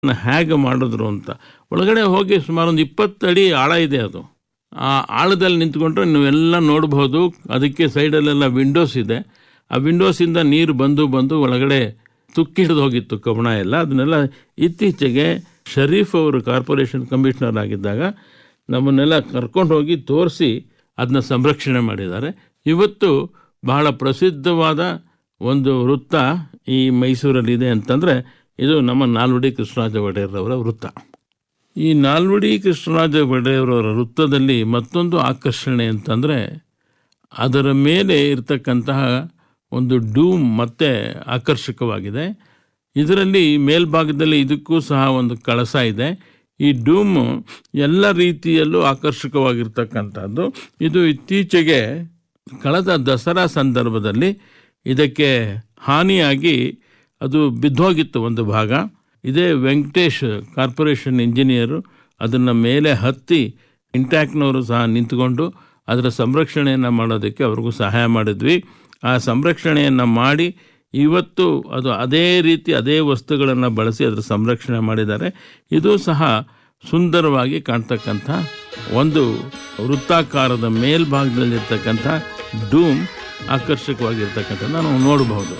ಹೇಗೆ ಮಾಡಿದ್ರು ಅಂತ ಒಳಗಡೆ ಹೋಗಿ ಸುಮಾರು ಒಂದು ಇಪ್ಪತ್ತು ಅಡಿ ಆಳ ಇದೆ ಅದು ಆ ಆಳದಲ್ಲಿ ನಿಂತ್ಕೊಂಡ್ರೆ ನೀವೆಲ್ಲ ನೋಡ್ಬೋದು ಅದಕ್ಕೆ ಸೈಡಲ್ಲೆಲ್ಲ ವಿಂಡೋಸ್ ಇದೆ ಆ ವಿಂಡೋಸಿಂದ ನೀರು ಬಂದು ಬಂದು ಒಳಗಡೆ ತುಕ್ಕಿ ಹಿಡಿದು ಹೋಗಿತ್ತು ಕವಣ ಎಲ್ಲ ಅದನ್ನೆಲ್ಲ ಇತ್ತೀಚೆಗೆ ಶರೀಫ್ ಅವರು ಕಾರ್ಪೊರೇಷನ್ ಕಮಿಷನರ್ ಆಗಿದ್ದಾಗ ನಮ್ಮನ್ನೆಲ್ಲ ಕರ್ಕೊಂಡು ಹೋಗಿ ತೋರಿಸಿ ಅದನ್ನ ಸಂರಕ್ಷಣೆ ಮಾಡಿದ್ದಾರೆ ಇವತ್ತು ಬಹಳ ಪ್ರಸಿದ್ಧವಾದ ಒಂದು ವೃತ್ತ ಈ ಮೈಸೂರಲ್ಲಿದೆ ಅಂತಂದರೆ ಇದು ನಮ್ಮ ನಾಲ್ವಡಿ ಕೃಷ್ಣರಾಜ ಒಡೆಯರ್ರವರ ವೃತ್ತ ಈ ನಾಲ್ವಡಿ ಕೃಷ್ಣರಾಜ ಒಡೆಯರವರ ವೃತ್ತದಲ್ಲಿ ಮತ್ತೊಂದು ಆಕರ್ಷಣೆ ಅಂತಂದರೆ ಅದರ ಮೇಲೆ ಇರತಕ್ಕಂತಹ ಒಂದು ಡೂಮ್ ಮತ್ತೆ ಆಕರ್ಷಕವಾಗಿದೆ ಇದರಲ್ಲಿ ಮೇಲ್ಭಾಗದಲ್ಲಿ ಇದಕ್ಕೂ ಸಹ ಒಂದು ಕಳಸ ಇದೆ ಈ ಡೂಮ್ ಎಲ್ಲ ರೀತಿಯಲ್ಲೂ ಆಕರ್ಷಕವಾಗಿರ್ತಕ್ಕಂಥದ್ದು ಇದು ಇತ್ತೀಚೆಗೆ ಕಳೆದ ದಸರಾ ಸಂದರ್ಭದಲ್ಲಿ ಇದಕ್ಕೆ ಹಾನಿಯಾಗಿ ಅದು ಬಿದ್ದೋಗಿತ್ತು ಒಂದು ಭಾಗ ಇದೇ ವೆಂಕಟೇಶ್ ಕಾರ್ಪೊರೇಷನ್ ಇಂಜಿನಿಯರು ಅದನ್ನು ಮೇಲೆ ಹತ್ತಿ ಇಂಟ್ಯಾಕ್ನವರು ಸಹ ನಿಂತ್ಕೊಂಡು ಅದರ ಸಂರಕ್ಷಣೆಯನ್ನು ಮಾಡೋದಕ್ಕೆ ಅವ್ರಿಗೂ ಸಹಾಯ ಮಾಡಿದ್ವಿ ಆ ಸಂರಕ್ಷಣೆಯನ್ನು ಮಾಡಿ ಇವತ್ತು ಅದು ಅದೇ ರೀತಿ ಅದೇ ವಸ್ತುಗಳನ್ನು ಬಳಸಿ ಅದರ ಸಂರಕ್ಷಣೆ ಮಾಡಿದ್ದಾರೆ ಇದು ಸಹ ಸುಂದರವಾಗಿ ಕಾಣ್ತಕ್ಕಂಥ ಒಂದು ವೃತ್ತಾಕಾರದ ಮೇಲ್ಭಾಗದಲ್ಲಿರ್ತಕ್ಕಂಥ ಡೂಮ್ ಆಕರ್ಷಕವಾಗಿರ್ತಕ್ಕಂಥ ನಾವು ನೋಡಬಹುದು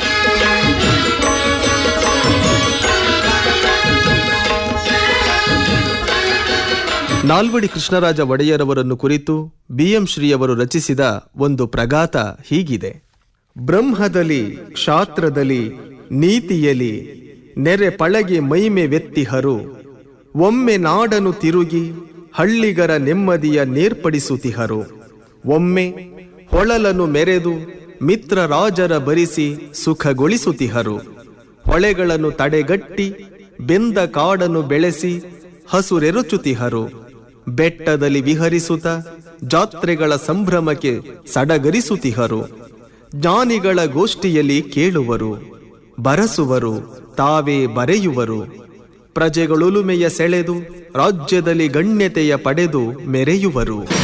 ನಾಲ್ವಡಿ ಕೃಷ್ಣರಾಜ ಒಡೆಯರವರನ್ನು ಕುರಿತು ಬಿಎಂ ಶ್ರೀಯವರು ರಚಿಸಿದ ಒಂದು ಪ್ರಗಾತ ಹೀಗಿದೆ ಬ್ರಹ್ಮದಲ್ಲಿ ಕ್ಷಾತ್ರದಲ್ಲಿ ನೀತಿಯಲಿ ನೆರೆ ಪಳಗಿ ಮೈಮೆ ವೆತ್ತಿಹರು ಒಮ್ಮೆ ನಾಡನು ತಿರುಗಿ ಹಳ್ಳಿಗರ ನೆಮ್ಮದಿಯ ನೇರ್ಪಡಿಸುತ್ತಿಹರು ಒಮ್ಮೆ ಹೊಳಲನು ಮೆರೆದು ಮಿತ್ರ ರಾಜರ ಬರಿಸಿ ಸುಖಗೊಳಿಸುತ್ತಿಹರು ಹೊಳೆಗಳನ್ನು ತಡೆಗಟ್ಟಿ ಬೆಂದ ಕಾಡನ್ನು ಬೆಳೆಸಿ ಹಸುರೆರುಚುತಿಹರು ಬೆಟ್ಟದಲ್ಲಿ ವಿಹರಿಸುತ್ತ ಜಾತ್ರೆಗಳ ಸಂಭ್ರಮಕ್ಕೆ ಸಡಗರಿಸುತ್ತಿಹರು ಜ್ಞಾನಿಗಳ ಗೋಷ್ಠಿಯಲ್ಲಿ ಕೇಳುವರು ಬರಸುವರು ತಾವೇ ಬರೆಯುವರು ಪ್ರಜೆಗಳುಲುಮೆಯ ಸೆಳೆದು ರಾಜ್ಯದಲ್ಲಿ ಗಣ್ಯತೆಯ ಪಡೆದು ಮೆರೆಯುವರು